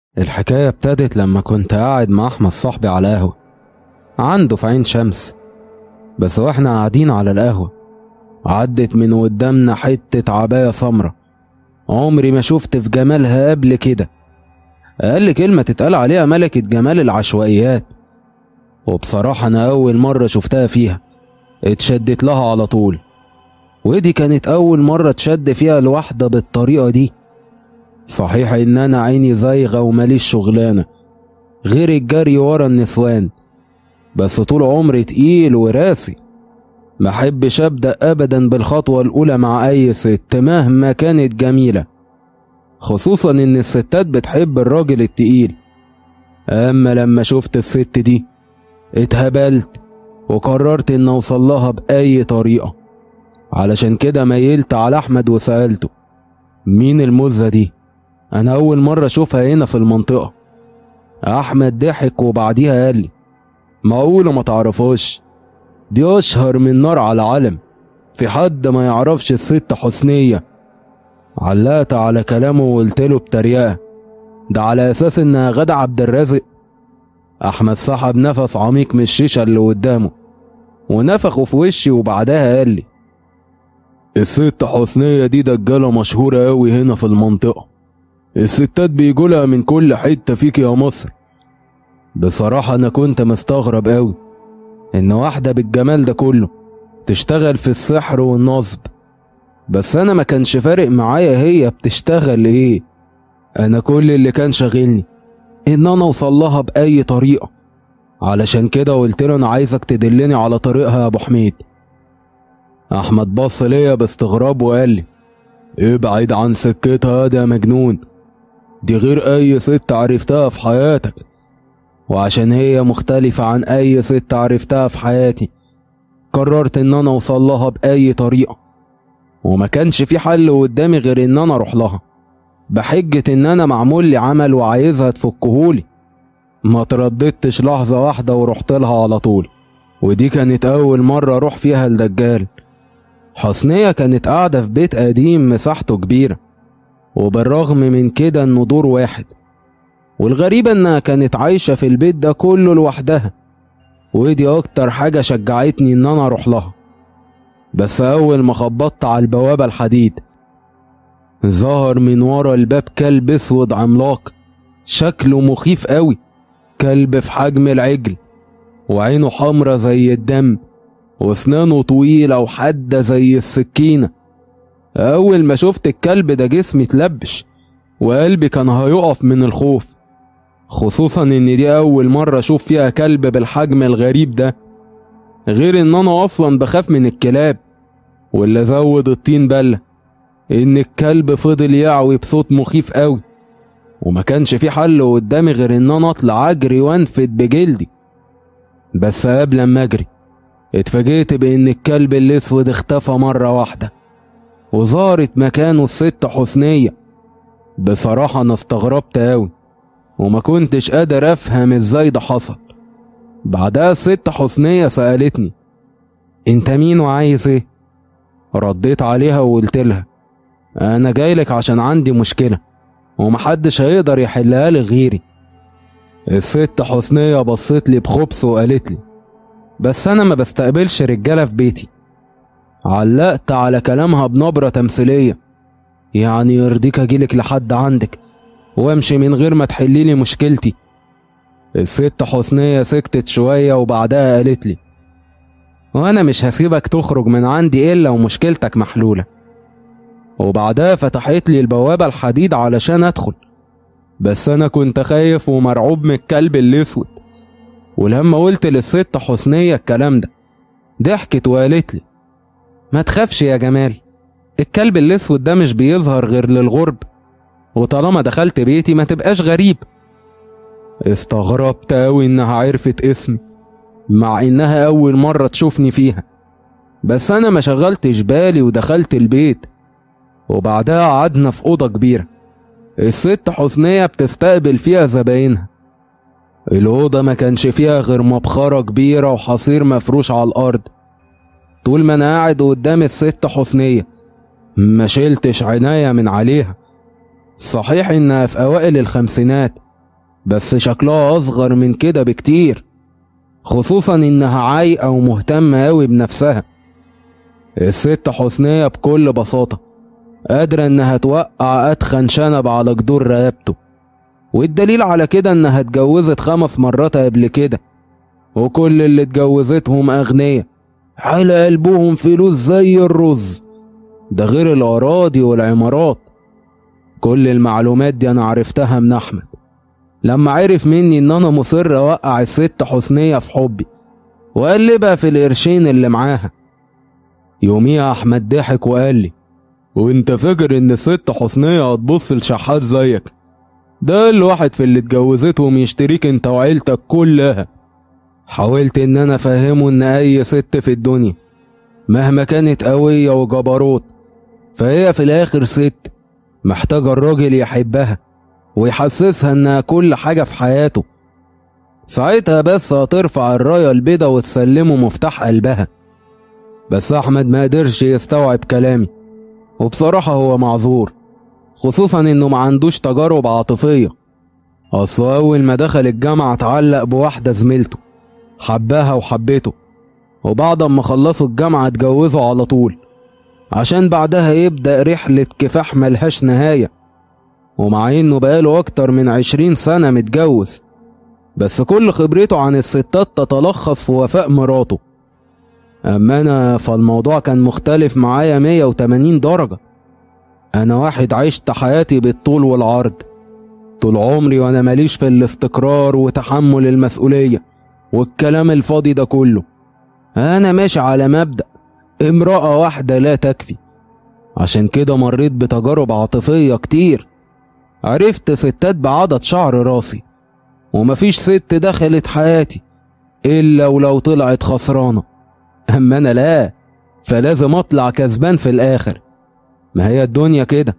الحكاية ابتدت لما كنت قاعد مع أحمد صاحبي على القهوة عنده في عين شمس بس واحنا قاعدين على القهوة عدت من قدامنا حتة عباية سمرة عمري ما شفت في جمالها قبل كده أقل كلمة تتقال عليها ملكة جمال العشوائيات وبصراحة أنا أول مرة شفتها فيها اتشدت لها على طول ودي كانت أول مرة تشد فيها الواحدة بالطريقة دي صحيح إن أنا عيني زايغة وماليش شغلانة غير الجري ورا النسوان بس طول عمري تقيل وراسي ما احبش ابدا ابدا بالخطوه الاولى مع اي ست مهما كانت جميله خصوصا ان الستات بتحب الراجل التقيل اما لما شفت الست دي اتهبلت وقررت ان اوصل لها باي طريقه علشان كده ميلت على احمد وسالته مين المزه دي انا اول مره اشوفها هنا في المنطقه احمد ضحك وبعديها قال لي معقوله ما تعرفوش دي اشهر من نار على علم في حد ما يعرفش الست حسنيه علقت على كلامه وقلت له بتريقه ده على اساس انها غدا عبد الرازق احمد سحب نفس عميق من الشيشه اللي قدامه ونفخه في وشي وبعدها قال لي الست حسنيه دي دجاله مشهوره قوي هنا في المنطقه الستات بيجولها من كل حته فيك يا مصر بصراحه انا كنت مستغرب قوي ان واحده بالجمال ده كله تشتغل في السحر والنصب بس انا ما كانش فارق معايا هي بتشتغل ايه انا كل اللي كان شاغلني ان انا اوصل لها باي طريقه علشان كده قلت له انا عايزك تدلني على طريقها يا ابو حميد احمد بص ليا باستغراب وقال لي ابعد عن سكتها ده يا مجنون دي غير اي ست عرفتها في حياتك وعشان هي مختلفة عن أي ست عرفتها في حياتي قررت إن أنا أوصل لها بأي طريقة وما كانش في حل قدامي غير إن أنا أروح لها بحجة إن أنا معمول لي عمل وعايزها تفكهولي ما ترددتش لحظة واحدة ورحت لها على طول ودي كانت أول مرة أروح فيها الدجال حسنية كانت قاعدة في بيت قديم مساحته كبيرة وبالرغم من كده إنه دور واحد والغريبة إنها كانت عايشة في البيت ده كله لوحدها ودي أكتر حاجة شجعتني إن أنا أروح لها بس أول ما خبطت على البوابة الحديد ظهر من ورا الباب كلب أسود عملاق شكله مخيف قوي كلب في حجم العجل وعينه حمرة زي الدم واسنانه طويلة وحادة زي السكينة أول ما شفت الكلب ده جسمي اتلبش وقلبي كان هيقف من الخوف خصوصا ان دي اول مرة اشوف فيها كلب بالحجم الغريب ده غير ان انا اصلا بخاف من الكلاب واللي زود الطين بلة ان الكلب فضل يعوي بصوت مخيف قوي وما كانش في حل قدامي غير ان انا اطلع اجري وانفد بجلدي بس قبل ما اجري اتفاجئت بان الكلب الاسود اختفى مرة واحدة وظهرت مكانه الست حسنية بصراحة انا استغربت قوي وما كنتش قادر افهم ازاي ده حصل بعدها الست حسنية سألتني انت مين وعايز ايه رديت عليها وقلت لها انا جايلك عشان عندي مشكلة ومحدش هيقدر يحلها لي غيري الست حسنية بصت لي بخبث وقالت لي بس انا ما بستقبلش رجالة في بيتي علقت على كلامها بنبرة تمثيلية يعني يرضيك اجيلك لحد عندك وامشي من غير ما تحليلي مشكلتي الست حسنية سكتت شوية وبعدها قالت لي وانا مش هسيبك تخرج من عندي الا ومشكلتك محلولة وبعدها فتحت لي البوابة الحديد علشان ادخل بس انا كنت خايف ومرعوب من الكلب الاسود ولما قلت للست حسنية الكلام ده ضحكت وقالت لي ما تخافش يا جمال الكلب الاسود ده مش بيظهر غير للغرب وطالما دخلت بيتي ما تبقاش غريب استغربت أوي إنها عرفت اسمي مع إنها أول مرة تشوفني فيها بس أنا ما شغلتش بالي ودخلت البيت وبعدها قعدنا في أوضة كبيرة الست حسنية بتستقبل فيها زباينها الأوضة ما كانش فيها غير مبخرة كبيرة وحصير مفروش على الأرض طول ما أنا قاعد قدام الست حسنية ما شلتش عناية من عليها صحيح إنها في أوائل الخمسينات بس شكلها أصغر من كده بكتير خصوصا إنها عايقة ومهتمة أوي بنفسها الست حسنية بكل بساطة قادرة إنها توقع أتخن شنب على جدور رقبته والدليل على كده إنها اتجوزت خمس مرات قبل كده وكل اللي اتجوزتهم أغنياء على قلبهم فلوس زي الرز ده غير الأراضي والعمارات كل المعلومات دي أنا عرفتها من أحمد لما عرف مني إن أنا مصر أوقع الست حسنية في حبي وأقلبها في القرشين اللي معاها يوميها أحمد ضحك وقال لي وانت فاكر ان الست حسنية هتبص لشحات زيك ده الواحد في اللي اتجوزتهم يشتريك انت وعيلتك كلها حاولت ان انا افهمه ان اي ست في الدنيا مهما كانت قوية وجبروت فهي في الاخر ست محتاجة الراجل يحبها ويحسسها انها كل حاجة في حياته ساعتها بس هترفع الراية البيضة وتسلمه مفتاح قلبها بس احمد ما قدرش يستوعب كلامي وبصراحة هو معذور خصوصا انه ما عندوش تجارب عاطفية اصل اول ما دخل الجامعة اتعلق بواحدة زميلته حباها وحبته وبعد ما خلصوا الجامعة اتجوزوا على طول عشان بعدها يبدأ رحلة كفاح ملهاش نهاية ومع انه بقاله اكتر من عشرين سنة متجوز بس كل خبرته عن الستات تتلخص في وفاء مراته أما أنا فالموضوع كان مختلف معايا 180 درجة أنا واحد عشت حياتي بالطول والعرض طول عمري وأنا ماليش في الاستقرار وتحمل المسؤولية والكلام الفاضي ده كله أنا ماشي على مبدأ امرأة واحدة لا تكفي عشان كده مريت بتجارب عاطفية كتير عرفت ستات بعدد شعر راسي ومفيش ست دخلت حياتي إلا ولو طلعت خسرانة أما أنا لا فلازم أطلع كسبان في الآخر ما هي الدنيا كده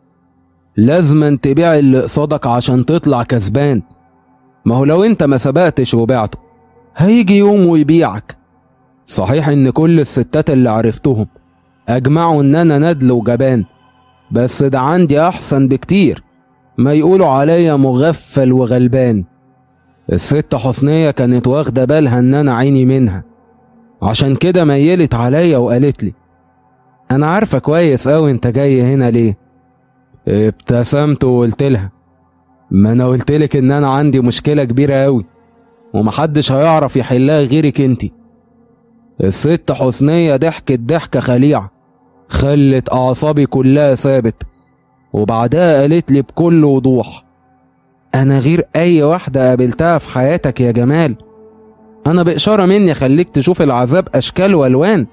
لازم تبيع اللي قصادك عشان تطلع كسبان ما هو لو انت ما سبقتش وبعته هيجي يوم ويبيعك صحيح ان كل الستات اللي عرفتهم اجمعوا ان انا ندل وجبان بس ده عندي احسن بكتير ما يقولوا عليا مغفل وغلبان الست حسنية كانت واخدة بالها ان انا عيني منها عشان كده ميلت عليا وقالت لي انا عارفة كويس اوي انت جاي هنا ليه ابتسمت وقلت لها ما انا قلتلك ان انا عندي مشكلة كبيرة اوي ومحدش هيعرف يحلها غيرك انتي الست حسنية ضحكت ضحكة خليعة خلت أعصابي كلها ثابت وبعدها قالت لي بكل وضوح أنا غير أي واحدة قابلتها في حياتك يا جمال أنا بإشارة مني خليك تشوف العذاب أشكال وألوان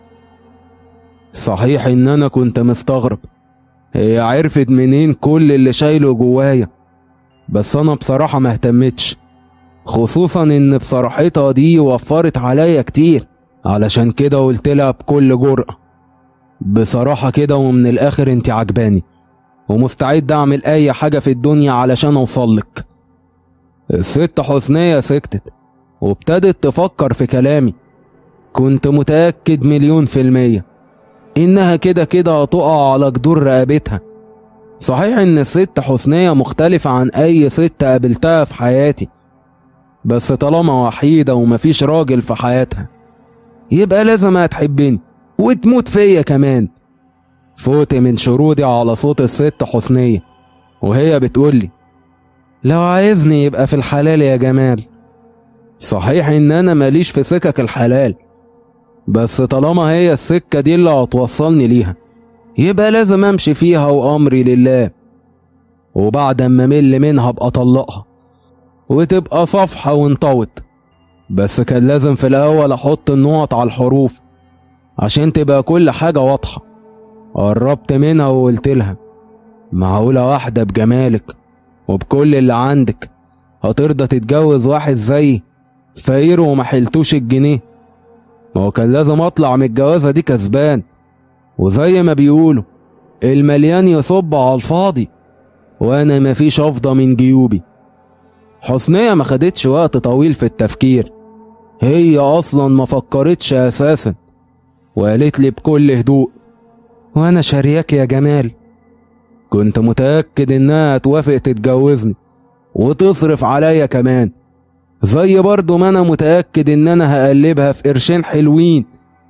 صحيح إن أنا كنت مستغرب هي عرفت منين كل اللي شايله جوايا بس أنا بصراحة ما اهتمتش خصوصا إن بصراحتها دي وفرت عليا كتير علشان كده قلت لها بكل جرأة بصراحة كده ومن الآخر انت عجباني ومستعد أعمل أي حاجة في الدنيا علشان أوصلك الست حسنية سكتت وابتدت تفكر في كلامي كنت متأكد مليون في المية إنها كده كده هتقع على جدور رقبتها صحيح إن الست حسنية مختلفة عن أي ست قابلتها في حياتي بس طالما وحيدة ومفيش راجل في حياتها يبقى لازم هتحبني وتموت فيا كمان فوت من شرودي على صوت الست حسنية وهي بتقولي لو عايزني يبقى في الحلال يا جمال صحيح ان انا ماليش في سكك الحلال بس طالما هي السكة دي اللي هتوصلني ليها يبقى لازم امشي فيها وامري لله وبعد ما مل منها ابقى اطلقها وتبقى صفحة وانطوت بس كان لازم في الأول أحط النقط على الحروف عشان تبقى كل حاجة واضحة قربت منها وقلت لها معقولة واحدة بجمالك وبكل اللي عندك هترضى تتجوز واحد زيي فقير وما حلتوش الجنيه ما هو كان لازم اطلع من الجوازة دي كسبان وزي ما بيقولوا المليان يصب على الفاضي وانا مفيش افضى من جيوبي حسنية ما خدتش وقت طويل في التفكير هي اصلا ما فكرتش اساسا وقالت لي بكل هدوء وانا شارياك يا جمال كنت متأكد انها هتوافق تتجوزني وتصرف عليا كمان زي برضو ما انا متأكد ان انا هقلبها في قرشين حلوين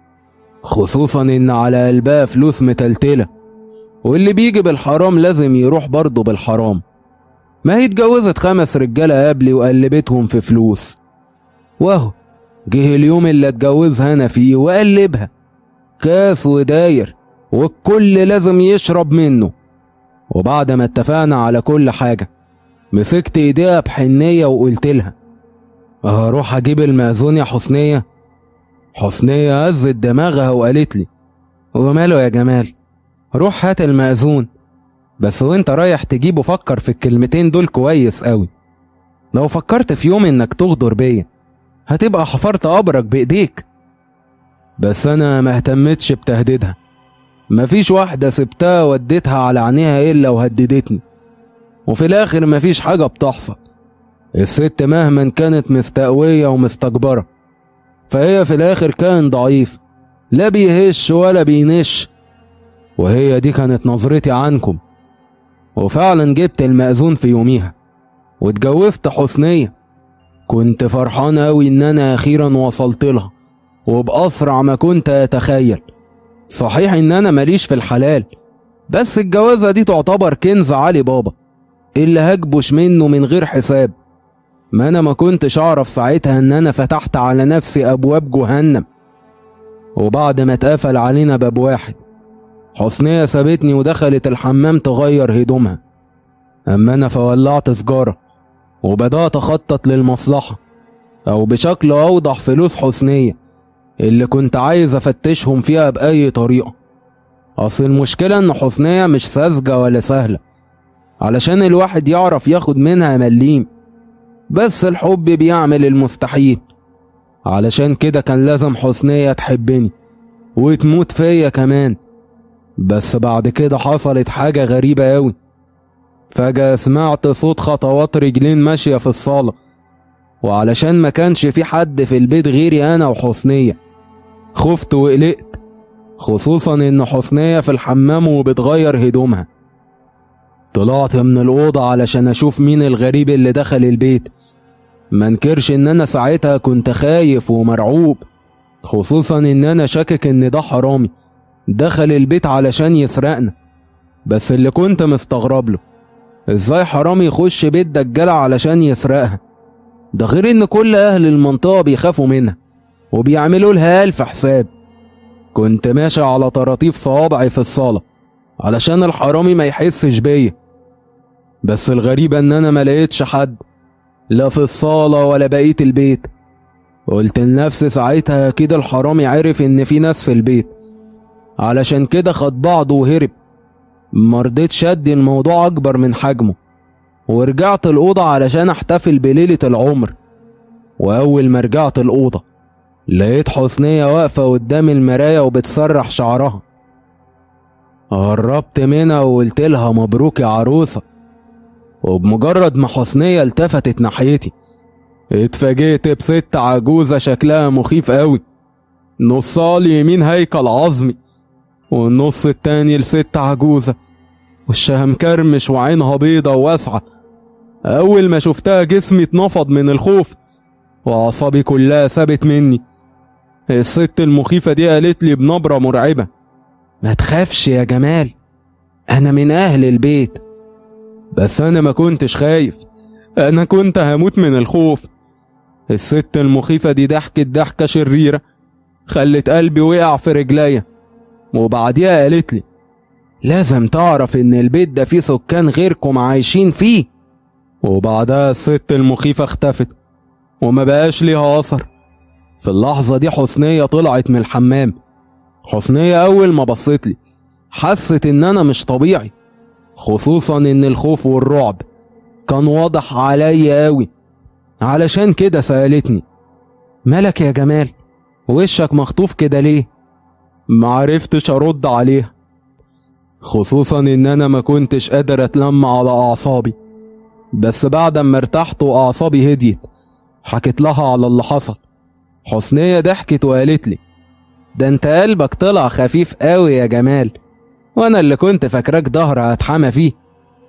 خصوصا ان على قلبها فلوس متلتلة واللي بيجي بالحرام لازم يروح برضه بالحرام ما هي اتجوزت خمس رجالة قبلي وقلبتهم في فلوس واهو جه اليوم اللي اتجوزها انا فيه وقلبها كاس وداير والكل لازم يشرب منه وبعد ما اتفقنا على كل حاجة مسكت ايديها بحنية وقلت لها هروح اجيب المأذون يا حسنية حسنية هزت دماغها وقالت لي وماله يا جمال روح هات المأذون بس وانت رايح تجيبه فكر في الكلمتين دول كويس قوي لو فكرت في يوم انك تغدر بيا هتبقى حفرت قبرك بايديك بس انا ما اهتمتش بتهديدها مفيش واحدة سبتها وديتها على عينيها الا وهددتني وفي الاخر مفيش حاجة بتحصل الست مهما كانت مستقوية ومستكبرة فهي في الاخر كان ضعيف لا بيهش ولا بينش وهي دي كانت نظرتي عنكم وفعلا جبت المأذون في يوميها واتجوزت حسنية كنت فرحان أوي إن أنا أخيرا وصلت لها وبأسرع ما كنت أتخيل صحيح إن أنا ماليش في الحلال بس الجوازة دي تعتبر كنز علي بابا اللي هكبش منه من غير حساب ما أنا ما كنتش أعرف ساعتها إن أنا فتحت على نفسي أبواب جهنم وبعد ما اتقفل علينا باب واحد حسنية سابتني ودخلت الحمام تغير هدومها أما أنا فولعت سجارة وبدأت أخطط للمصلحة أو بشكل أوضح فلوس حسنية اللي كنت عايز أفتشهم فيها بأي طريقة أصل المشكلة إن حسنية مش ساذجة ولا سهلة علشان الواحد يعرف ياخد منها مليم بس الحب بيعمل المستحيل علشان كده كان لازم حسنية تحبني وتموت فيا كمان بس بعد كده حصلت حاجة غريبة أوي فجأة سمعت صوت خطوات رجلين ماشية في الصالة وعلشان ما كانش في حد في البيت غيري أنا وحسنية خفت وقلقت خصوصا إن حسنية في الحمام وبتغير هدومها طلعت من الأوضة علشان أشوف مين الغريب اللي دخل البيت منكرش إن أنا ساعتها كنت خايف ومرعوب خصوصا إن أنا شاكك إن ده حرامي دخل البيت علشان يسرقنا بس اللي كنت مستغرب له ازاي حرامي يخش بيت دجالة علشان يسرقها ده غير ان كل اهل المنطقة بيخافوا منها وبيعملوا لها الف حساب كنت ماشي على طراطيف صوابعي في الصالة علشان الحرامي ما يحسش بيا بس الغريبة ان انا ما لقيتش حد لا في الصالة ولا بقية البيت قلت لنفسي ساعتها كده الحرامي عرف ان في ناس في البيت علشان كده خد بعضه وهرب مرضتش ادي الموضوع اكبر من حجمه ورجعت الأوضة علشان احتفل بليلة العمر وأول ما رجعت الأوضة لقيت حسنية واقفة قدام المراية وبتسرح شعرها قربت منها وقلت لها مبروك يا عروسة وبمجرد ما حسنية التفتت ناحيتي اتفاجئت بست عجوزة شكلها مخيف قوي نصها اليمين هيكل عظمي والنص التاني لست عجوزة وشها مكرمش وعينها بيضة وواسعة أول ما شفتها جسمي اتنفض من الخوف وأعصابي كلها سابت مني الست المخيفة دي قالت لي بنبرة مرعبة ما تخافش يا جمال أنا من أهل البيت بس أنا ما كنتش خايف أنا كنت هموت من الخوف الست المخيفة دي ضحكت ضحكة شريرة خلت قلبي وقع في رجليا وبعديها قالت لي لازم تعرف ان البيت ده فيه سكان غيركم عايشين فيه وبعدها الست المخيفة اختفت وما بقاش ليها أثر في اللحظة دي حسنية طلعت من الحمام حسنية أول ما بصيت لي حست إن أنا مش طبيعي خصوصا إن الخوف والرعب كان واضح عليا أوي علشان كده سألتني مالك يا جمال وشك مخطوف كده ليه معرفتش أرد عليها خصوصا إن أنا ما كنتش قادر أتلم على أعصابي بس بعد ما ارتحت وأعصابي هديت حكيت لها على اللي حصل حسنية ضحكت وقالت لي ده انت قلبك طلع خفيف قوي يا جمال وانا اللي كنت فاكراك ظهر هتحمى فيه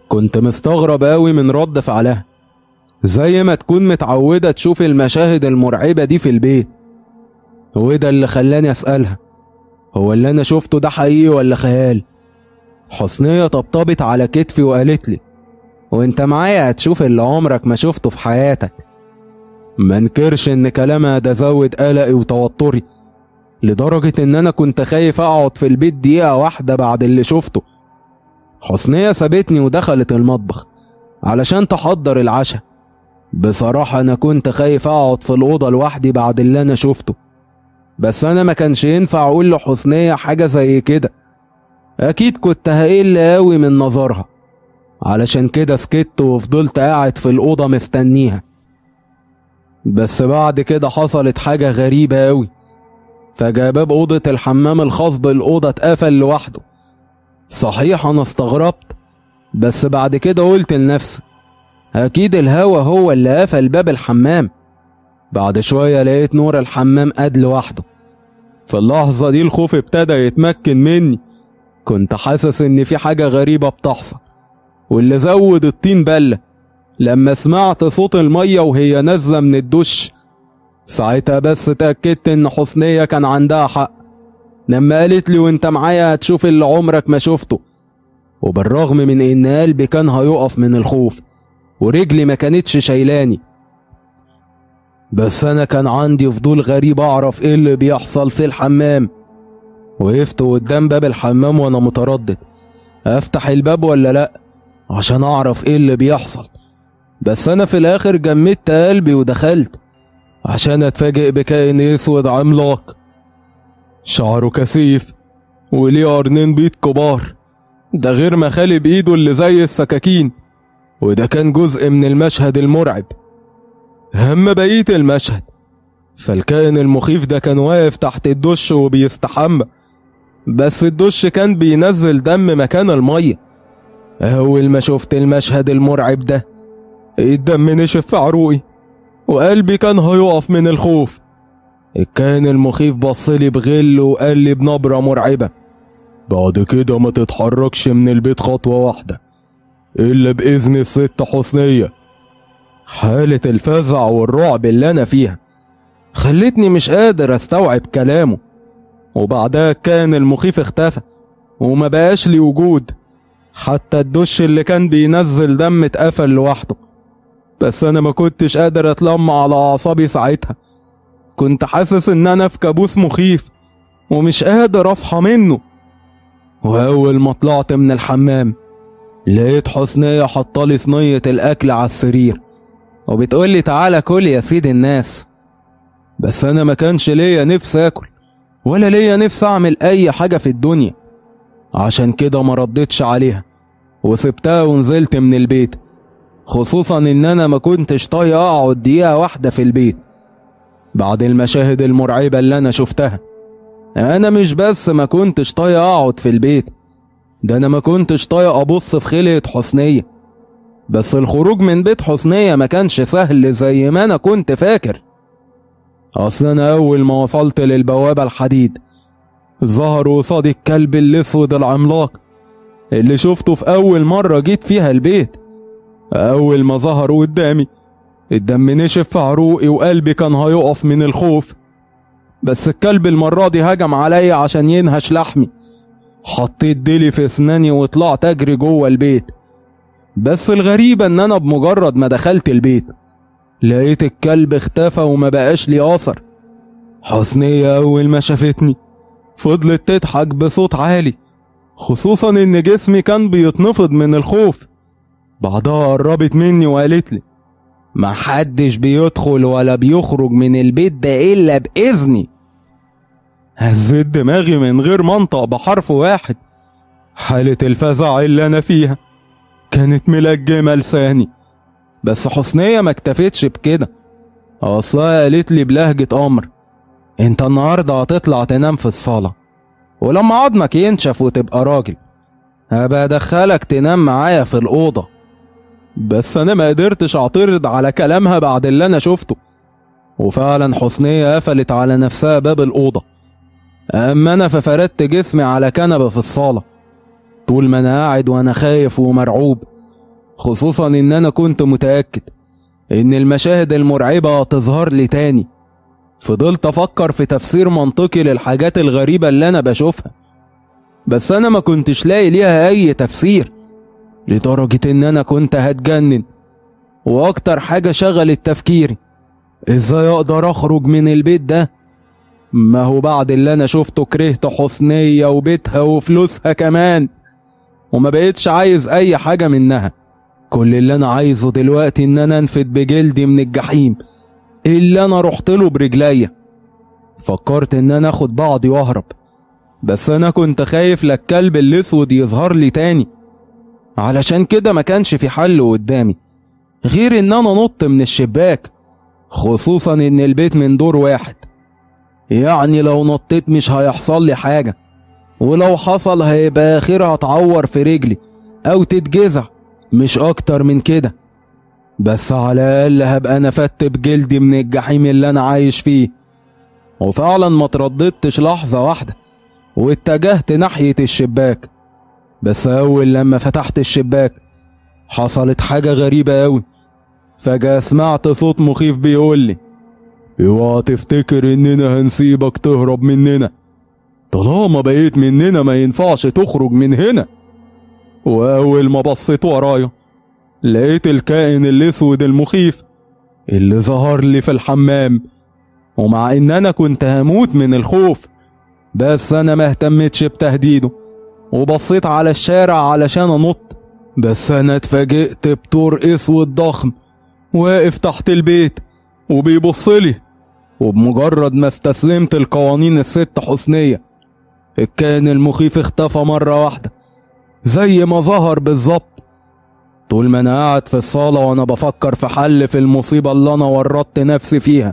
كنت مستغرب أوي من رد فعلها زي ما تكون متعودة تشوف المشاهد المرعبة دي في البيت وده اللي خلاني أسألها هو اللي أنا شفته ده حقيقي ولا خيال حسنية طبطبت على كتفي وقالت لي وانت معايا هتشوف اللي عمرك ما شفته في حياتك منكرش ان كلامها ده زود قلقي وتوتري لدرجة ان انا كنت خايف اقعد في البيت دقيقة واحدة بعد اللي شفته حسنية سابتني ودخلت المطبخ علشان تحضر العشاء بصراحة انا كنت خايف اقعد في الأوضة لوحدي بعد اللي انا شفته بس انا ما كانش ينفع اقول لحسنية حاجة زي كده اكيد كنت هقل قوي من نظرها علشان كده سكت وفضلت قاعد في الأوضة مستنيها بس بعد كده حصلت حاجة غريبة أوي فجأة باب أوضة الحمام الخاص بالأوضة اتقفل لوحده صحيح أنا استغربت بس بعد كده قلت لنفسي أكيد الهوا هو اللي قفل باب الحمام بعد شوية لقيت نور الحمام قاد لوحده في اللحظة دي الخوف ابتدى يتمكن مني كنت حاسس إن في حاجة غريبة بتحصل واللي زود الطين بلة لما سمعت صوت المية وهي نازلة من الدش ساعتها بس اتأكدت إن حسنية كان عندها حق لما قالت لي وانت معايا هتشوف اللي عمرك ما شفته وبالرغم من إن قلبي كان هيقف من الخوف ورجلي ما كانتش شايلاني بس أنا كان عندي فضول غريب أعرف إيه اللي بيحصل في الحمام وقفت قدام باب الحمام وأنا متردد أفتح الباب ولا لأ عشان أعرف إيه اللي بيحصل بس أنا في الآخر جمدت قلبي ودخلت عشان أتفاجئ بكائن أسود عملاق شعره كثيف وليه قرنين بيض كبار ده غير مخالي بإيده اللي زي السكاكين وده كان جزء من المشهد المرعب هم بقية المشهد فالكائن المخيف ده كان واقف تحت الدش وبيستحمى بس الدش كان بينزل دم مكان المية أول ما شفت المشهد المرعب ده الدم نشف في عروقي وقلبي كان هيقف من الخوف الكائن المخيف بصلي بغل وقال لي بنبرة مرعبة بعد كده ما تتحركش من البيت خطوة واحدة إلا بإذن الست حسنية حالة الفزع والرعب اللي أنا فيها خلتني مش قادر أستوعب كلامه وبعدها كان المخيف اختفى وما بقاش لي وجود حتى الدش اللي كان بينزل دم اتقفل لوحده بس انا ما كنتش قادر اتلم على اعصابي ساعتها كنت حاسس ان انا في كابوس مخيف ومش قادر اصحى منه واول ما طلعت من الحمام لقيت حسنية حطالي صينية الاكل على السرير وبتقولي تعالى كل يا سيد الناس بس انا ما كانش ليا نفس اكل ولا ليا نفس اعمل اي حاجة في الدنيا عشان كده ما ردتش عليها وسبتها ونزلت من البيت خصوصا ان انا ما كنتش طايق اقعد دقيقة واحدة في البيت بعد المشاهد المرعبة اللي انا شفتها انا مش بس ما كنتش طايق اقعد في البيت ده انا ما كنتش طايق ابص في خلقة حسنية بس الخروج من بيت حسنية ما كانش سهل زي ما انا كنت فاكر اصل انا اول ما وصلت للبوابة الحديد ظهر قصادي الكلب الاسود العملاق اللي شفته في اول مرة جيت فيها البيت اول ما ظهر قدامي الدم نشف في عروقي وقلبي كان هيقف من الخوف بس الكلب المرة دي هجم عليا عشان ينهش لحمي حطيت ديلي في اسناني وطلعت اجري جوه البيت بس الغريبة ان انا بمجرد ما دخلت البيت لقيت الكلب اختفى وما بقاش لي اثر حسنية اول ما شافتني فضلت تضحك بصوت عالي خصوصا ان جسمي كان بيتنفض من الخوف بعدها قربت مني وقالت لي محدش بيدخل ولا بيخرج من البيت ده الا باذني هزيت دماغي من غير منطق بحرف واحد حالة الفزع اللي انا فيها كانت ملجمة لساني بس حسنية ما اكتفتش بكده اصلها قالت لي بلهجة امر انت النهاردة هتطلع تنام في الصالة ولما عظمك ينشف وتبقى راجل هبقى ادخلك تنام معايا في الأوضة بس انا ما قدرتش اعترض على كلامها بعد اللي انا شفته وفعلا حسنية قفلت على نفسها باب الأوضة أما أنا ففردت جسمي على كنبة في الصالة طول ما أنا قاعد وأنا خايف ومرعوب خصوصا ان انا كنت متأكد ان المشاهد المرعبة هتظهر لي تاني فضلت افكر في تفسير منطقي للحاجات الغريبة اللي انا بشوفها بس انا ما كنتش لاقي ليها اي تفسير لدرجة ان انا كنت هتجنن واكتر حاجة شغلت تفكيري ازاي اقدر اخرج من البيت ده ما هو بعد اللي انا شفته كرهت حسنية وبيتها وفلوسها كمان وما بقيتش عايز اي حاجة منها كل اللي انا عايزه دلوقتي ان انا انفد بجلدي من الجحيم اللي انا رحت له برجليا فكرت ان انا اخد بعضي واهرب بس انا كنت خايف للكلب الاسود يظهر لي تاني علشان كده ما كانش في حل قدامي غير ان انا نط من الشباك خصوصا ان البيت من دور واحد يعني لو نطيت مش هيحصل لي حاجة ولو حصل هيبقى اخرها اتعور في رجلي او تتجزع مش اكتر من كده بس على الاقل هبقى نفدت بجلدي من الجحيم اللي انا عايش فيه وفعلا ما ترددتش لحظة واحدة واتجهت ناحية الشباك بس اول لما فتحت الشباك حصلت حاجة غريبة اوي فجأة سمعت صوت مخيف بيقول لي اوعى تفتكر اننا هنسيبك تهرب مننا طالما بقيت مننا ما ينفعش تخرج من هنا واول ما بصيت ورايا لقيت الكائن الاسود المخيف اللي ظهر لي في الحمام ومع ان انا كنت هموت من الخوف بس انا ما اهتمتش بتهديده وبصيت على الشارع علشان انط بس انا اتفاجئت بطور اسود ضخم واقف تحت البيت وبيبصلي وبمجرد ما استسلمت القوانين الست حسنية الكائن المخيف اختفى مرة واحدة زي ما ظهر بالظبط طول ما انا قاعد في الصالة وانا بفكر في حل في المصيبة اللي انا ورطت نفسي فيها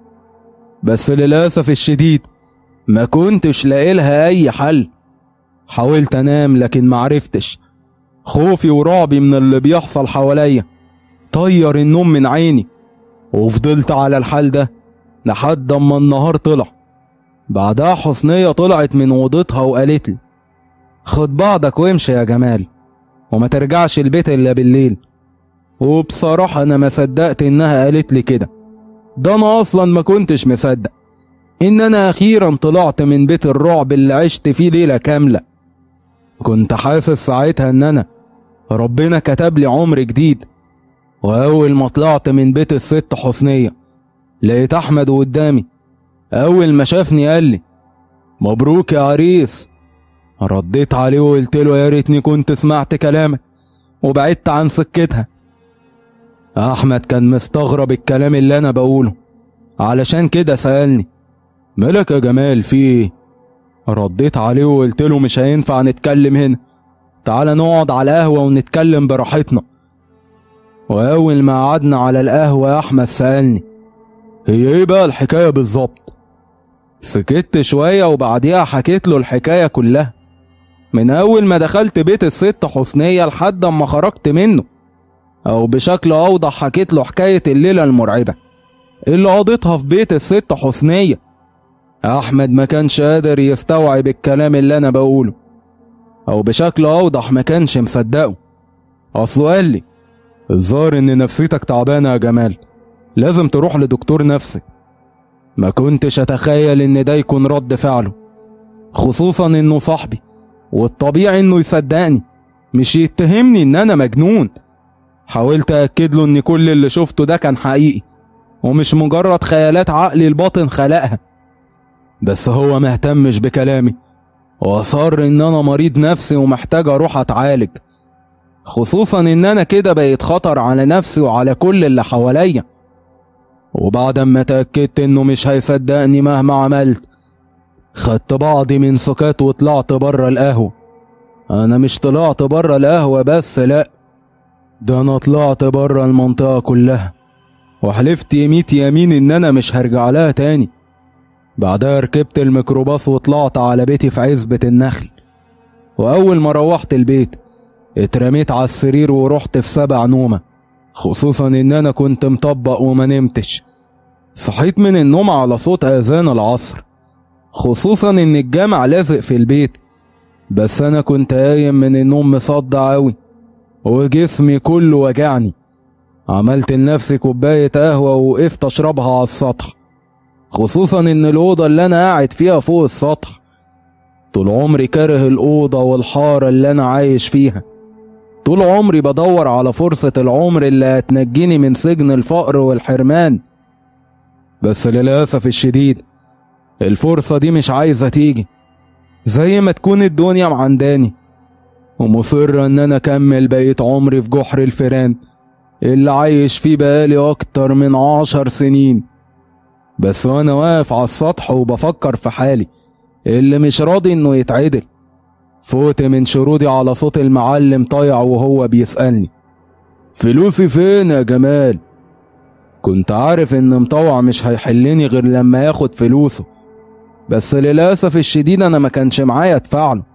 بس للأسف الشديد ما كنتش لاقي لها اي حل حاولت انام لكن معرفتش خوفي ورعبي من اللي بيحصل حواليا طير النوم من عيني وفضلت على الحال ده لحد اما النهار طلع بعدها حسنية طلعت من اوضتها وقالت لي خد بعضك وامشي يا جمال وما ترجعش البيت الا بالليل وبصراحة انا ما صدقت انها قالت لي كده ده انا اصلا ما كنتش مصدق ان انا اخيرا طلعت من بيت الرعب اللي عشت فيه ليلة كاملة كنت حاسس ساعتها ان انا ربنا كتب لي عمر جديد واول ما طلعت من بيت الست حسنية لقيت احمد قدامي اول ما شافني قال لي مبروك يا عريس رديت عليه وقلت له يا ريتني كنت سمعت كلامك وبعدت عن سكتها احمد كان مستغرب الكلام اللي انا بقوله علشان كده سألني مالك يا جمال في ايه رديت عليه وقلت له مش هينفع نتكلم هنا تعال نقعد على قهوة ونتكلم براحتنا وأول ما قعدنا على القهوة أحمد سألني هي إيه بقى الحكاية بالظبط سكت شوية وبعديها حكيت له الحكاية كلها من أول ما دخلت بيت الست حسنية لحد أما خرجت منه أو بشكل أوضح حكيت له حكاية الليلة المرعبة اللي قضيتها في بيت الست حسنية أحمد ما كانش قادر يستوعب الكلام اللي أنا بقوله أو بشكل أوضح ما كانش مصدقه أصله قال لي الظاهر إن نفسيتك تعبانة يا جمال لازم تروح لدكتور نفسي ما كنتش أتخيل إن ده يكون رد فعله خصوصا إنه صاحبي والطبيعي إنه يصدقني مش يتهمني إن أنا مجنون حاولت أكد له إن كل اللي شفته ده كان حقيقي ومش مجرد خيالات عقلي الباطن خلقها بس هو مهتمش بكلامي وأصر إن أنا مريض نفسي ومحتاج أروح أتعالج خصوصا إن أنا كده بقيت خطر على نفسي وعلى كل اللي حواليا وبعد ما اتأكدت إنه مش هيصدقني مهما عملت خدت بعضي من سكات وطلعت بره القهوة أنا مش طلعت بره القهوة بس لأ ده أنا طلعت بره المنطقة كلها وحلفت يميت يمين إن أنا مش هرجع لها تاني بعدها ركبت الميكروباص وطلعت على بيتي في عزبة النخل وأول ما روحت البيت اترميت على السرير ورحت في سبع نومة خصوصا إن أنا كنت مطبق وما نمتش صحيت من النوم على صوت أذان العصر خصوصا إن الجامع لازق في البيت بس أنا كنت قايم من النوم مصدع أوي وجسمي كله وجعني عملت لنفسي كوباية قهوة ووقفت أشربها على السطح خصوصا إن الأوضة اللي أنا قاعد فيها فوق السطح طول عمري كاره الأوضة والحارة اللي أنا عايش فيها طول عمري بدور على فرصة العمر اللي هتنجيني من سجن الفقر والحرمان بس للأسف الشديد الفرصة دي مش عايزة تيجي زي ما تكون الدنيا معنداني ومصر ان انا اكمل بقية عمري في جحر الفيران اللي عايش فيه بقالي اكتر من عشر سنين بس وانا واقف على السطح وبفكر في حالي اللي مش راضي انه يتعدل فوت من شرودي على صوت المعلم طايع وهو بيسألني فلوسي فين يا جمال كنت عارف ان مطوع مش هيحلني غير لما ياخد فلوسه بس للأسف الشديد أنا ما كانش معايا أدفع له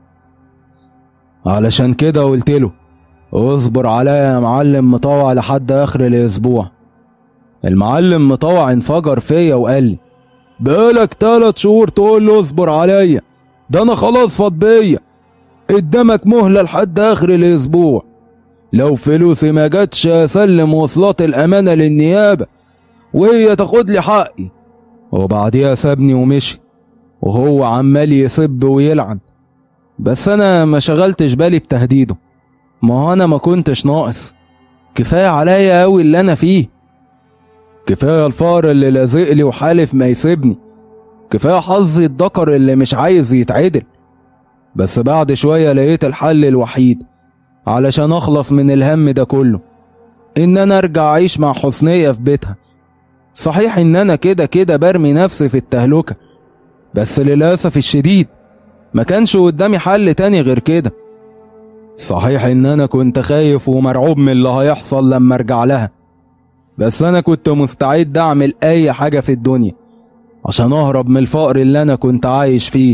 علشان كده قلت له اصبر عليا يا معلم مطوع لحد آخر الأسبوع المعلم مطوع انفجر فيا وقال لي بقالك تلات شهور تقول له اصبر عليا ده أنا خلاص فاض بيا قدامك مهلة لحد آخر الأسبوع لو فلوسي ما جاتش أسلم وصلات الأمانة للنيابة وهي تاخد لي حقي وبعديها سابني ومشي وهو عمال يسب ويلعن بس انا ما شغلتش بالي بتهديده ما هو انا ما كنتش ناقص كفايه عليا قوي اللي انا فيه كفايه الفقر اللي لازق لي وحالف ما يسيبني كفايه حظي الدكر اللي مش عايز يتعدل بس بعد شويه لقيت الحل الوحيد علشان اخلص من الهم ده كله ان انا ارجع اعيش مع حسنيه في بيتها صحيح ان انا كده كده برمي نفسي في التهلكه بس للأسف الشديد ما كانش قدامي حل تاني غير كده صحيح ان انا كنت خايف ومرعوب من اللي هيحصل لما ارجع لها بس انا كنت مستعد اعمل اي حاجة في الدنيا عشان اهرب من الفقر اللي انا كنت عايش فيه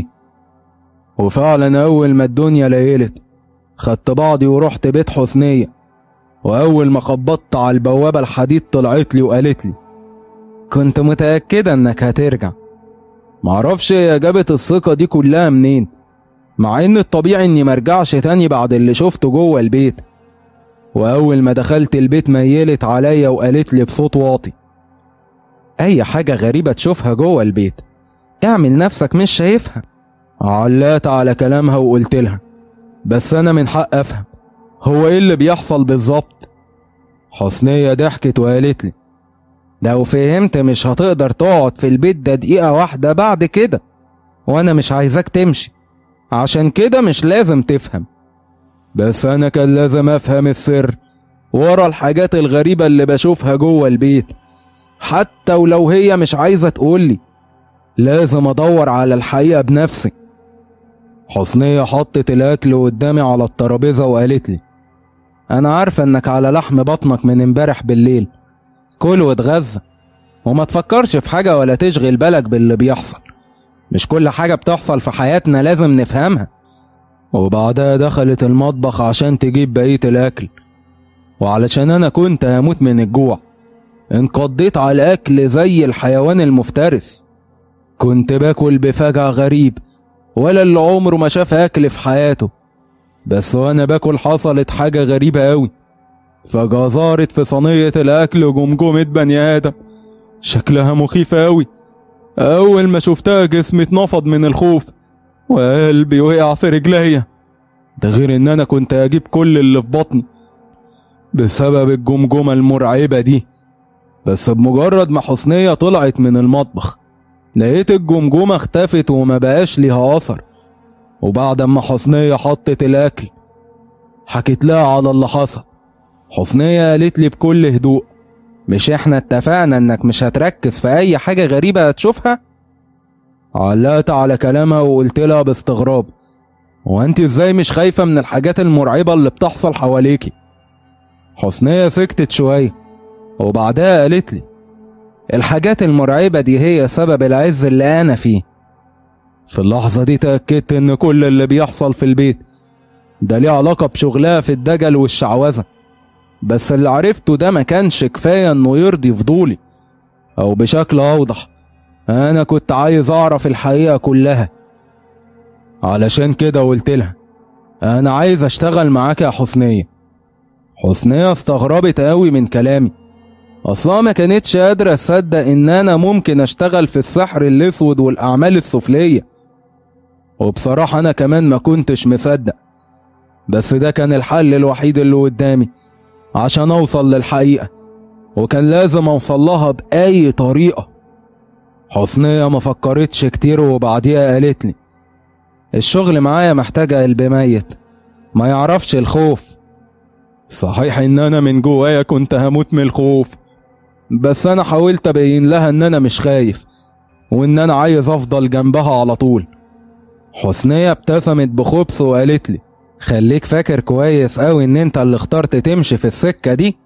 وفعلا اول ما الدنيا ليلت خدت بعضي ورحت بيت حسنية واول ما خبطت على البوابة الحديد طلعت لي وقالت لي كنت متأكدة انك هترجع معرفش هي جابت الثقة دي كلها منين مع ان الطبيعي اني مرجعش تاني بعد اللي شفته جوه البيت واول ما دخلت البيت ميلت عليا وقالت لي بصوت واطي اي حاجة غريبة تشوفها جوه البيت اعمل نفسك مش شايفها علقت على كلامها وقلت لها بس انا من حق افهم هو ايه اللي بيحصل بالظبط حسنية ضحكت وقالت لي لو فهمت مش هتقدر تقعد في البيت ده دقيقة واحدة بعد كده وأنا مش عايزاك تمشي عشان كده مش لازم تفهم بس أنا كان لازم أفهم السر ورا الحاجات الغريبة اللي بشوفها جوه البيت حتى ولو هي مش عايزة تقولي لازم أدور على الحقيقة بنفسي حسنية حطت الأكل قدامي على الترابيزة وقالت لي أنا عارفة إنك على لحم بطنك من امبارح بالليل كل واتغذى وما تفكرش في حاجة ولا تشغل بالك باللي بيحصل مش كل حاجة بتحصل في حياتنا لازم نفهمها وبعدها دخلت المطبخ عشان تجيب بقية الأكل وعلشان أنا كنت هموت من الجوع انقضيت على الأكل زي الحيوان المفترس كنت باكل بفجع غريب ولا اللي عمره ما شاف أكل في حياته بس وأنا باكل حصلت حاجة غريبة أوي فجأة ظهرت في صينية الأكل جمجمة بني آدم شكلها مخيف أوي أول ما شفتها جسمي اتنفض من الخوف وقلبي وقع في رجليا ده غير إن أنا كنت أجيب كل اللي في بطني بسبب الجمجمة المرعبة دي بس بمجرد ما حسنية طلعت من المطبخ لقيت الجمجمة اختفت وما بقاش ليها أثر وبعد ما حسنية حطت الأكل حكيت لها على اللي حصل حسنية قالت لي بكل هدوء مش احنا اتفقنا انك مش هتركز في اي حاجة غريبة هتشوفها علقت على كلامها وقلت لها باستغراب هو انت ازاي مش خايفة من الحاجات المرعبة اللي بتحصل حواليكي حسنية سكتت شوية وبعدها قالت لي الحاجات المرعبة دي هي سبب العز اللي أنا فيه في اللحظة دي تأكدت إن كل اللي بيحصل في البيت ده ليه علاقة بشغلها في الدجل والشعوذة بس اللي عرفته ده ما كانش كفاية إنه يرضي فضولي أو بشكل أوضح أنا كنت عايز أعرف الحقيقة كلها علشان كده قلت لها أنا عايز أشتغل معاك يا حسنية حسنية استغربت قوي من كلامي اصلا ما كانتش قادرة تصدق ان انا ممكن اشتغل في السحر الاسود والاعمال السفلية وبصراحة انا كمان ما كنتش مصدق بس ده كان الحل الوحيد اللي قدامي عشان اوصل للحقيقة وكان لازم اوصل لها بأي طريقة حسنية ما فكرتش كتير وبعديها قالت لي الشغل معايا محتاج قلب ميت ما يعرفش الخوف صحيح ان انا من جوايا كنت هموت من الخوف بس انا حاولت ابين لها ان انا مش خايف وان انا عايز افضل جنبها على طول حسنية ابتسمت بخبص وقالت لي خليك فاكر كويس قوي ان انت اللي اخترت تمشي في السكة دي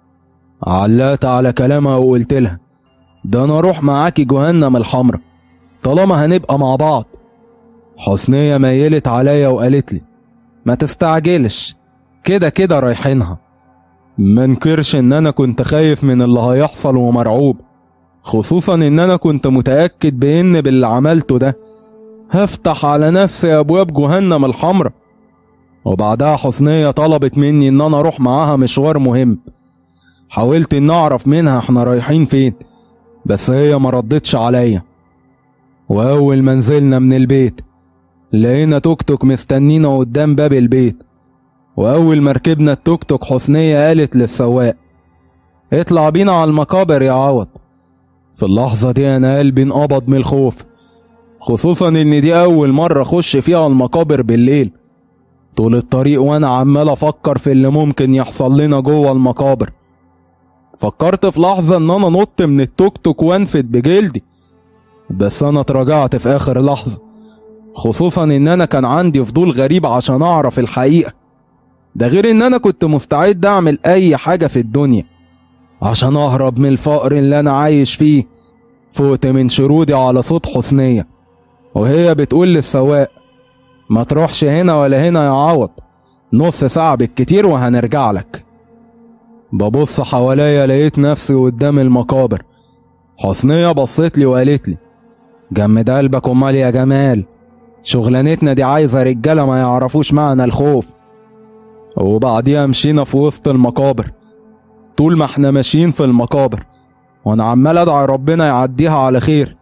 علقت على كلامها وقلت لها ده انا اروح معاكي جهنم الحمرا طالما هنبقى مع بعض حسنية ميلت عليا وقالت لي ما تستعجلش كده كده رايحينها منكرش ان انا كنت خايف من اللي هيحصل ومرعوب خصوصا ان انا كنت متأكد بان باللي عملته ده هفتح على نفسي ابواب جهنم الحمرا وبعدها حسنية طلبت مني ان انا اروح معاها مشوار مهم حاولت ان اعرف منها احنا رايحين فين بس هي ما ردتش عليا واول ما نزلنا من البيت لقينا توك توك مستنينا قدام باب البيت واول ما ركبنا التوك توك حسنية قالت للسواق اطلع بينا على المقابر يا عوض في اللحظة دي انا قلبي انقبض من الخوف خصوصا ان دي اول مرة اخش فيها المقابر بالليل طول الطريق وانا عمال افكر في اللي ممكن يحصل لنا جوه المقابر فكرت في لحظة ان انا نط من التوك توك وانفد بجلدي بس انا اتراجعت في اخر لحظة خصوصا ان انا كان عندي فضول غريب عشان اعرف الحقيقة ده غير ان انا كنت مستعد اعمل اي حاجة في الدنيا عشان اهرب من الفقر اللي انا عايش فيه فوقت من شرودي على صوت حسنية وهي بتقول للسواق ما تروحش هنا ولا هنا يا عوض نص ساعة بالكتير وهنرجع لك ببص حواليا لقيت نفسي قدام المقابر حسنية بصيت لي وقالت لي جمد قلبك امال يا جمال شغلانتنا دي عايزة رجالة ما يعرفوش معنى الخوف وبعديها مشينا في وسط المقابر طول ما احنا ماشيين في المقابر وانا عمال ادعي ربنا يعديها على خير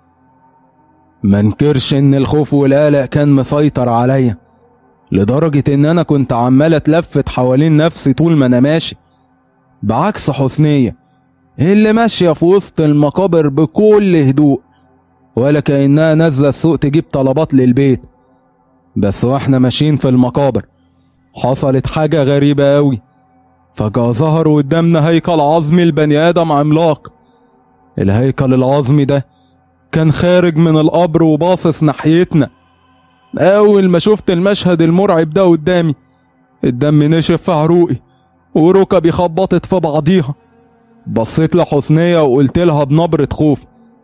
منكرش ان الخوف والقلق كان مسيطر عليا لدرجة ان انا كنت عمال اتلفت حوالين نفسي طول ما انا ماشي بعكس حسنية اللي ماشية في وسط المقابر بكل هدوء ولا كأنها نازلة السوق تجيب طلبات للبيت بس واحنا ماشيين في المقابر حصلت حاجة غريبة أوي فجأة ظهر قدامنا هيكل عظمي البني آدم عملاق الهيكل العظمي ده كان خارج من القبر وباصص ناحيتنا أول ما شفت المشهد المرعب ده قدامي الدم نشف في عروقي وركبي خبطت في بعضيها بصيت لحسنية وقلت لها بنبرة خوف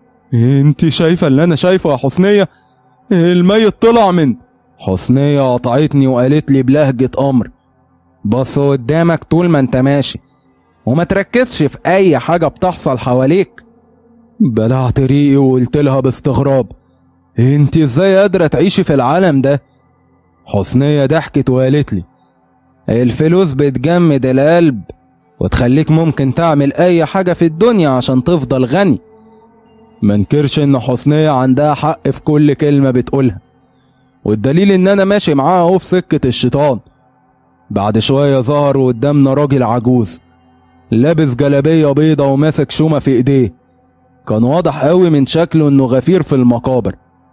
انت شايفة اللي انا شايفه يا حسنية الميت طلع من حسنية قطعتني وقالت لي بلهجة امر بص قدامك طول ما انت ماشي وما تركزش في اي حاجة بتحصل حواليك بلعت ريقي وقلت لها باستغراب انت ازاي قادرة تعيشي في العالم ده حسنية ضحكت وقالت لي الفلوس بتجمد القلب وتخليك ممكن تعمل اي حاجة في الدنيا عشان تفضل غني منكرش ان حسنية عندها حق في كل كلمة بتقولها والدليل ان انا ماشي معاها اهو في سكة الشيطان بعد شوية ظهر قدامنا راجل عجوز لابس جلابية بيضة وماسك شومة في ايديه كان واضح قوي من شكله انه غفير في المقابر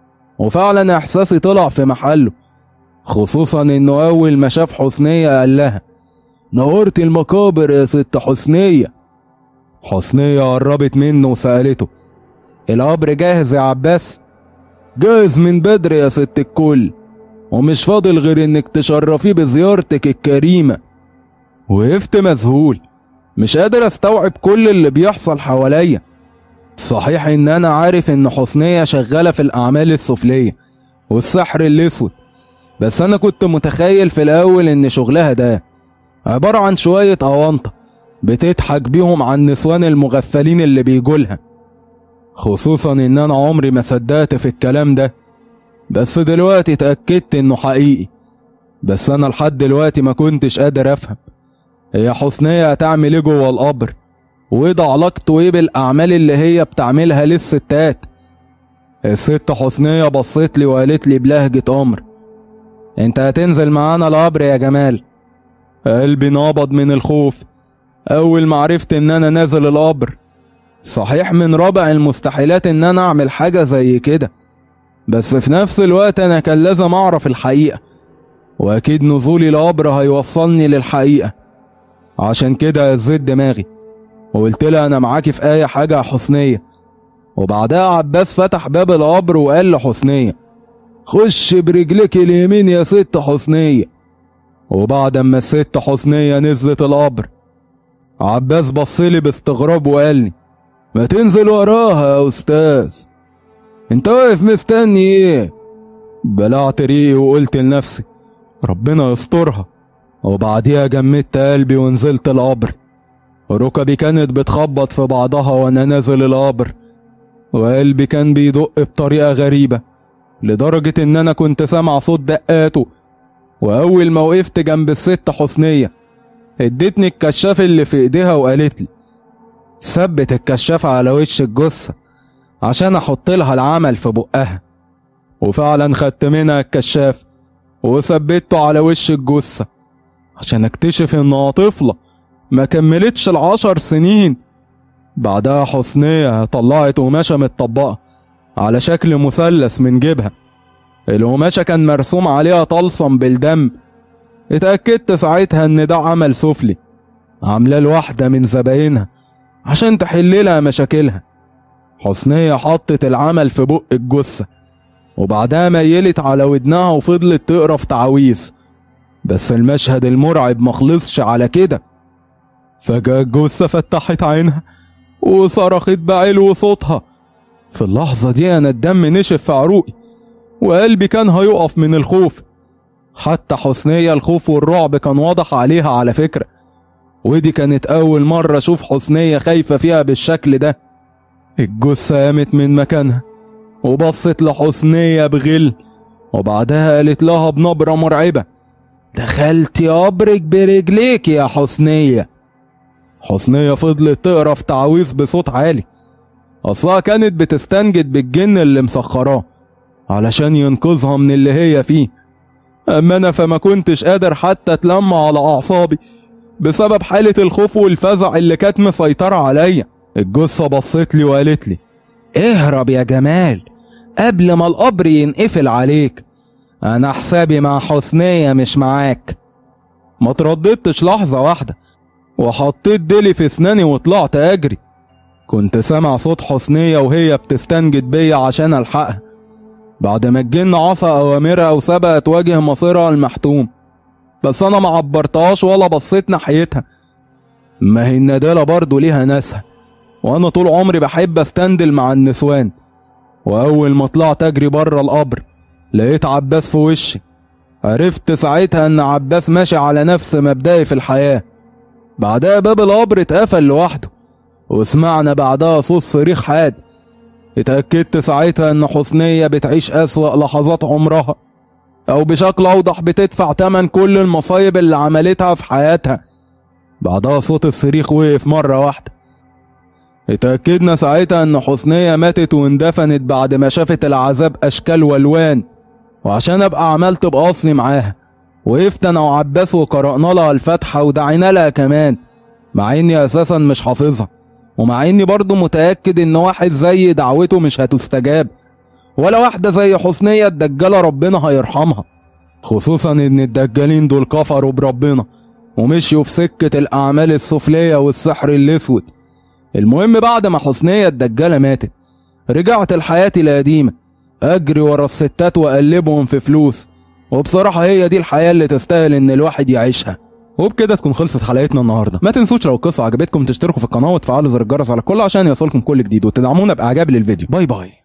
وفعلا احساسي طلع في محله خصوصا انه اول ما شاف حسنية قال لها نورت المقابر يا ست حسنية حسنية قربت منه وسألته القبر جاهز يا عباس جاهز من بدري يا ست الكل ومش فاضل غير انك تشرفيه بزيارتك الكريمة وقفت مذهول مش قادر استوعب كل اللي بيحصل حواليا صحيح ان انا عارف ان حسنية شغالة في الاعمال السفلية والسحر الاسود بس انا كنت متخيل في الاول ان شغلها ده عبارة عن شوية اونطة بتضحك بيهم على النسوان المغفلين اللي بيجولها خصوصا ان انا عمري ما صدقت في الكلام ده بس دلوقتي اتأكدت انه حقيقي بس انا لحد دلوقتي ما كنتش قادر افهم هي حسنية هتعمل ايه جوه القبر وده علاقته ايه بالاعمال اللي هي بتعملها للستات الست حسنية بصت لي وقالت لي بلهجة امر انت هتنزل معانا القبر يا جمال قلبي نابض من الخوف اول ما عرفت ان انا نازل القبر صحيح من رابع المستحيلات ان انا اعمل حاجة زي كده بس في نفس الوقت انا كان لازم اعرف الحقيقة واكيد نزولي القبر هيوصلني للحقيقة عشان كده هزيت دماغي وقلت لها انا معاكي في اي حاجة يا حسنية وبعدها عباس فتح باب القبر وقال لحسنية خش برجلك اليمين يا ست حسنية وبعد ما الست حسنية نزلت القبر عباس بصلي باستغراب وقال لي ما تنزل وراها يا استاذ انت واقف مستني ايه بلعت ريقي وقلت لنفسي ربنا يسترها وبعديها جمدت قلبي ونزلت القبر ركبي كانت بتخبط في بعضها وانا نازل القبر وقلبي كان بيدق بطريقة غريبة لدرجة ان انا كنت سامع صوت دقاته واول ما وقفت جنب الست حسنية ادتني الكشاف اللي في ايديها وقالت لي ثبت الكشاف على وش الجثة عشان احط لها العمل في بقها وفعلا خدت منها الكشاف وثبته على وش الجثة عشان اكتشف انها طفلة ما كملتش العشر سنين بعدها حسنية طلعت قماشة متطبقة على شكل مثلث من جيبها القماشة كان مرسوم عليها طلسم بالدم اتأكدت ساعتها ان ده عمل سفلي عاملاه لواحدة من زباينها عشان تحل لها مشاكلها حسنية حطت العمل في بق الجثة وبعدها ميلت على ودنها وفضلت تقرا في تعاويذ بس المشهد المرعب مخلصش على كده فجأة الجثة فتحت عينها وصرخت بعلو صوتها في اللحظة دي أنا الدم نشف في عروقي وقلبي كان هيقف من الخوف حتى حسنية الخوف والرعب كان واضح عليها على فكرة ودي كانت أول مرة أشوف حسنية خايفة فيها بالشكل ده الجثة قامت من مكانها وبصت لحسنية بغل وبعدها قالت لها بنبرة مرعبة دخلتي قبرك برجليك يا حسنية حسنية فضلت تقرا في تعاويذ بصوت عالي أصلها كانت بتستنجد بالجن اللي مسخراه علشان ينقذها من اللي هي فيه أما أنا فما كنتش قادر حتى أتلم على أعصابي بسبب حالة الخوف والفزع اللي كانت مسيطرة عليا الجثة بصت لي وقالت لي اهرب يا جمال قبل ما القبر ينقفل عليك أنا حسابي مع حسنية مش معاك ما ترددتش لحظة واحدة وحطيت ديلي في اسناني وطلعت اجري كنت سامع صوت حسنية وهي بتستنجد بيا عشان الحقها بعد ما الجن عصى اوامرها وسبقت وجه مصيرها المحتوم بس انا ما عبرتهاش ولا بصيت ناحيتها ما هي الندالة برضه ليها ناسها وانا طول عمري بحب استندل مع النسوان واول ما طلعت اجري بره القبر لقيت عباس في وشي عرفت ساعتها ان عباس ماشي على نفس مبدئي في الحياه بعدها باب القبر اتقفل لوحده وسمعنا بعدها صوت صريخ حاد اتأكدت ساعتها ان حسنية بتعيش أسوأ لحظات عمرها أو بشكل أوضح بتدفع تمن كل المصايب اللي عملتها في حياتها بعدها صوت الصريخ وقف مرة واحدة اتأكدنا ساعتها ان حسنية ماتت واندفنت بعد ما شافت العذاب أشكال والوان وعشان أبقى عملت بأصلي معاها وقفت انا وعباس وقرأنا لها الفاتحة ودعينا لها كمان مع اني اساسا مش حافظها ومع اني برضه متأكد ان واحد زي دعوته مش هتستجاب ولا واحدة زي حسنية الدجالة ربنا هيرحمها خصوصا ان الدجالين دول كفروا بربنا ومشيوا في سكة الأعمال السفلية والسحر الأسود المهم بعد ما حسنية الدجالة ماتت رجعت لحياتي القديمة أجري ورا الستات وأقلبهم في فلوس وبصراحة هي دي الحياة اللي تستاهل إن الواحد يعيشها وبكده تكون خلصت حلقتنا النهارده ما تنسوش لو القصه عجبتكم تشتركوا في القناه وتفعلوا زر الجرس على الكل عشان يوصلكم كل جديد وتدعمونا باعجاب للفيديو باي باي